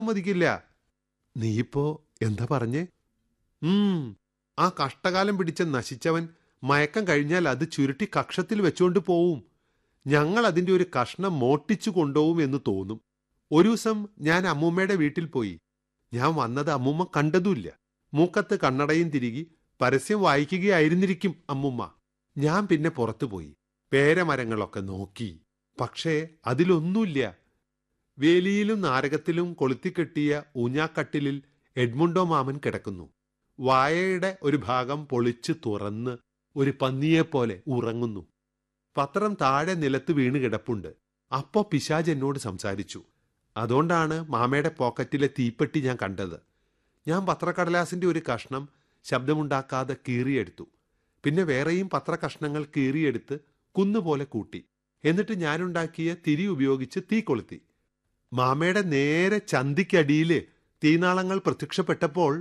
സമ്മതിക്കില്ല നീയിപ്പോ എന്താ പറഞ്ഞേ ഉം ആ കഷ്ടകാലം പിടിച്ച നശിച്ചവൻ മയക്കം കഴിഞ്ഞാൽ അത് ചുരുട്ടി കക്ഷത്തിൽ വെച്ചുകൊണ്ട് പോവും ഞങ്ങൾ അതിന്റെ ഒരു കഷ്ണം മോട്ടിച്ചു കൊണ്ടുപോകും എന്ന് തോന്നും ഒരു ദിവസം ഞാൻ അമ്മൂമ്മയുടെ വീട്ടിൽ പോയി ഞാൻ വന്നത് അമ്മൂമ്മ കണ്ടതുമില്ല മൂക്കത്ത് കണ്ണടയും തിരികി പരസ്യം വായിക്കുകയായിരുന്നിരിക്കും അമ്മൂമ്മ ഞാൻ പിന്നെ പുറത്തു പോയി പേരമരങ്ങളൊക്കെ നോക്കി പക്ഷേ അതിലൊന്നുമില്ല വേലിയിലും നാരകത്തിലും കൊളുത്തിക്കെട്ടിയ ഊഞ്ഞാക്കട്ടിലിൽ എഡ്മുണ്ടോ മാമൻ കിടക്കുന്നു വായയുടെ ഒരു ഭാഗം പൊളിച്ച് തുറന്ന് ഒരു പന്നിയെപ്പോലെ ഉറങ്ങുന്നു പത്രം താഴെ നിലത്ത് വീണ് കിടപ്പുണ്ട് അപ്പോ പിശാജ് എന്നോട് സംസാരിച്ചു അതുകൊണ്ടാണ് മാമയുടെ പോക്കറ്റിലെ തീപ്പെട്ടി ഞാൻ കണ്ടത് ഞാൻ പത്രക്കടലാസിന്റെ ഒരു കഷ്ണം ശബ്ദമുണ്ടാക്കാതെ കീറിയെടുത്തു പിന്നെ വേറെയും പത്രകഷ്ണങ്ങൾ കീറിയെടുത്ത് കുന്നുപോലെ കൂട്ടി എന്നിട്ട് ഞാനുണ്ടാക്കിയ തിരി ഉപയോഗിച്ച് തീ കൊളുത്തി മാമയുടെ നേരെ ചന്തിക്കടിയില് തീനാളങ്ങൾ പ്രത്യക്ഷപ്പെട്ടപ്പോൾ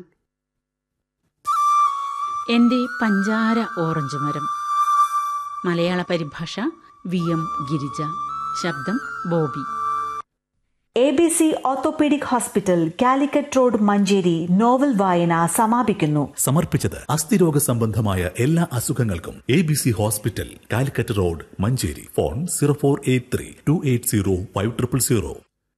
എന്റെ പഞ്ചാര ഓറഞ്ച് മരം മലയാള പരിഭാഷ വി എം ഗിരിജ ശബ്ദം Bobby A B C orthopaedic hospital Calicut road Manjeri novel വായന സമാപിക്കുന്നു സമർപ്പിച്ചത് അസ്ഥിരോഗ സംബന്ധമായ എല്ലാ അസുഖങ്ങൾക്കും A B C hospital Calicut road Manjeri phone zero four eight three two eight zero five triple zero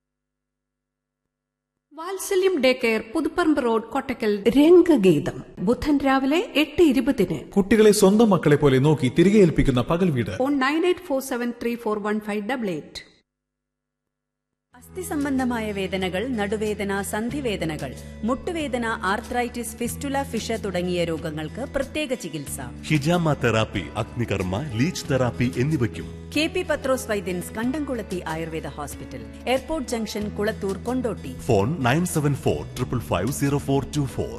വാത്സല്യം day care Puthuparamba road Kottakkal രംഗഗീതം ബുധൻ രാവിലെ എട്ട് ഇരുപതിന് കുട്ടികളെ സ്വന്തം മക്കളെ പോലെ നോക്കി തിരികെ ഏൽപ്പിക്കുന്ന പകൽ വീട് phone nine eight four seven three four one five double eight അസ്ഥി സംബന്ധമായ വേദനകൾ നടുവേദന സന്ധിവേദനകൾ മുട്ടുവേദന ആർത്രൈറ്റിസ് ഫിസ്റ്റുല ഫിഷ തുടങ്ങിയ രോഗങ്ങൾക്ക് പ്രത്യേക ചികിത്സ ഹിജാമ തെറാപ്പി അഗ്നികർമ്മ ലീച്ച് തെറാപ്പി എന്നിവയ്ക്കും കെ പി പത്രോസ് വൈദ്യൻസ് Kandamkulathi Ayurveda hospital airport junction Kulathur Kondotty phone nine seven four triple five zero four two four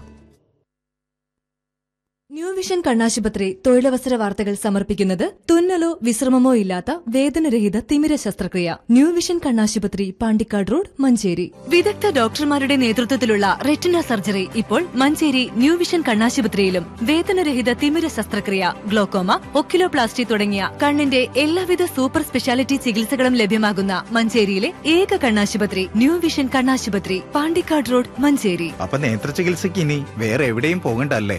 new vision കണ്ണാശുപത്രി തൊഴിലവസര വാർത്തകൾ സമർപ്പിക്കുന്നത് തുന്നലോ വിശ്രമമോ ഇല്ലാത്ത വേദനരഹിത തിമിര ശസ്ത്രക്രിയ ന്യൂ വിഷൻ കണ്ണാശുപത്രി പാണ്ടിക്കാട് റോഡ് മഞ്ചേരി വിദഗ്ധ ഡോക്ടർമാരുടെ നേതൃത്വത്തിലുള്ള റെറ്റിന സർജറി ഇപ്പോൾ മഞ്ചേരി ന്യൂ വിഷൻ കണ്ണാശുപത്രിയിലും വേദനരഹിത തിമിര ശസ്ത്രക്രിയ ഗ്ലോക്കോമ ഒക്കിലോപ്ലാസ്റ്റി തുടങ്ങിയ കണ്ണിന്റെ എല്ലാവിധ സൂപ്പർ സ്പെഷ്യാലിറ്റി ചികിത്സകളും ലഭ്യമാകുന്ന മഞ്ചേരിയിലെ ഏക കണ്ണാശുപത്രി ന്യൂ വിഷൻ കണ്ണാശുപത്രി പാണ്ടിക്കാട് റോഡ് മഞ്ചേരി അപ്പൊ നേത്ര ചികിത്സയ്ക്ക് ഇനി വേറെ എവിടെയും പോകണ്ടല്ലേ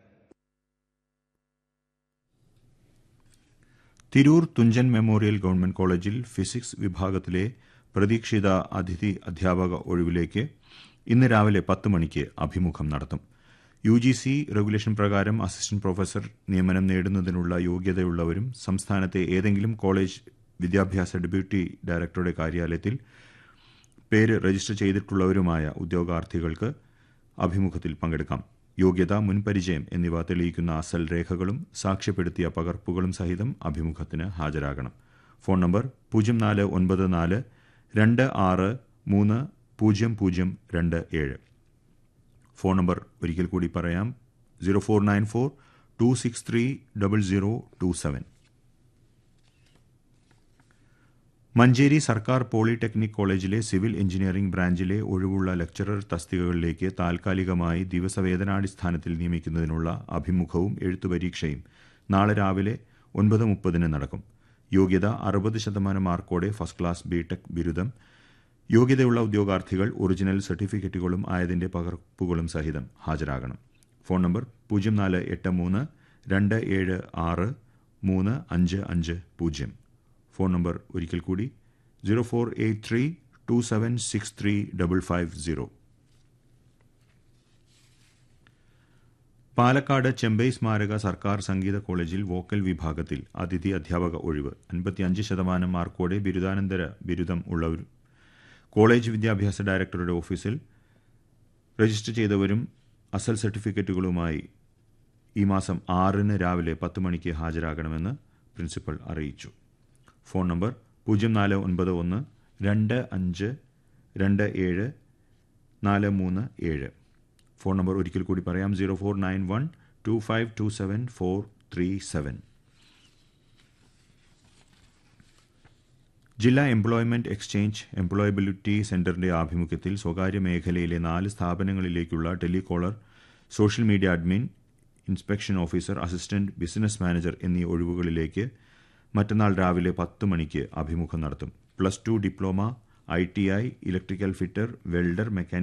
തിരൂർ തുഞ്ചൻ മെമ്മോറിയൽ ഗവൺമെന്റ് കോളേജിൽ ഫിസിക്സ് വിഭാഗത്തിലെ പ്രതീക്ഷിത അതിഥി അധ്യാപക ഒഴിവിലേക്ക് ഇന്ന് രാവിലെ പത്ത് മണിക്ക് അഭിമുഖം നടത്തും യു ജി സി റെഗുലേഷൻ പ്രകാരം അസിസ്റ്റന്റ് പ്രൊഫസർ നിയമനം നേടുന്നതിനുള്ള യോഗ്യതയുള്ളവരും സംസ്ഥാനത്തെ ഏതെങ്കിലും കോളേജ് വിദ്യാഭ്യാസ ഡെപ്യൂട്ടി ഡയറക്ടറുടെ കാര്യാലയത്തിൽ പേര് രജിസ്റ്റർ ചെയ്തിട്ടുള്ളവരുമായ ഉദ്യോഗാർത്ഥികൾക്ക് അഭിമുഖത്തിൽ പങ്കെടുക്കാം യോഗ്യത മുൻപരിചയം എന്നിവ തെളിയിക്കുന്ന അസൽ രേഖകളും സാക്ഷ്യപ്പെടുത്തിയ പകർപ്പുകളും സഹിതം അഭിമുഖത്തിന് ഹാജരാകണം ഫോൺ നമ്പർ പൂജ്യം നാല് ഒൻപത് നാല് രണ്ട് ആറ് മൂന്ന് പൂജ്യം പൂജ്യം രണ്ട് ഏഴ് ഫോൺ നമ്പർ ഒരിക്കൽ കൂടി പറയാം zero four nine four two six three double zero two seven Manjeri സർക്കാർ പോളിടെക്നിക് കോളേജിലെ സിവിൽ എഞ്ചിനീയറിംഗ് ബ്രാഞ്ചിലെ ഒഴിവുള്ള ലെക്ചറർ തസ്തികകളിലേക്ക് താൽക്കാലികമായി ദിവസവേതനാടിസ്ഥാനത്തിൽ നിയമിക്കുന്നതിനുള്ള അഭിമുഖവും എഴുത്തുപരീക്ഷയും നാളെ രാവിലെ ഒൻപത് മുപ്പതിന് നടക്കും യോഗ്യത അറുപത് ശതമാനം മാർക്കോടെ ഫസ്റ്റ് ക്ലാസ് ബിടെക് ബിരുദം യോഗ്യതയുള്ള ഉദ്യോഗാർത്ഥികൾ ഒറിജിനൽ സർട്ടിഫിക്കറ്റുകളും ആയതിന്റെ പകർപ്പുകളും സഹിതം ഹാജരാകണം ഫോൺ നമ്പർ പൂജ്യം നാല് എട്ട് മൂന്ന് രണ്ട് ഏഴ് ആറ് മൂന്ന് അഞ്ച് അഞ്ച് പൂജ്യം ഫോൺ നമ്പർ ഒരിക്കൽ കൂടി zero four eight three two seven six three double five zero Palakkad Chembai സ്മാരക സർക്കാർ സംഗീത കോളേജിൽ വോക്കൽ വിഭാഗത്തിൽ അതിഥി അധ്യാപക ഒഴിവ് അൻപത്തിയഞ്ച് ശതമാനം മാർക്കോടെ ബിരുദാനന്തര ബിരുദം ഉള്ളവർ കോളേജ് വിദ്യാഭ്യാസ ഡയറക്ടറുടെ ഓഫീസിൽ രജിസ്റ്റർ ചെയ്തവരും അസൽ സർട്ടിഫിക്കറ്റുകളുമായി ഈ മാസം ആറിന് രാവിലെ പത്ത് മണിക്ക് ഹാജരാകണമെന്ന് പ്രിൻസിപ്പൽ അറിയിച്ചു ഫോൺ നമ്പർ പൂജ്യം നാല് ഒൻപത് ഒന്ന് രണ്ട് അഞ്ച് രണ്ട് ഏഴ് നാല് മൂന്ന് ഏഴ് ഫോൺ നമ്പർ ഒരിക്കൽ കൂടി പറയാം zero four nine one two five two seven four three seven ജില്ലാ എംപ്ലോയ്മെന്റ് എക്സ്ചേഞ്ച് എംപ്ലോയബിലിറ്റി സെന്ററിന്റെ ആഭിമുഖ്യത്തിൽ സ്വകാര്യ മേഖലയിലെ നാല് സ്ഥാപനങ്ങളിലേക്കുള്ള telecaller social media admin inspection officer assistant business manager എന്നീ ഒഴിവുകളിലേക്ക് മറ്റന്നാൾ രാവിലെ പത്ത് മണിക്ക് അഭിമുഖം നടത്തും plus two diploma I T I electrical fitter welder mechanic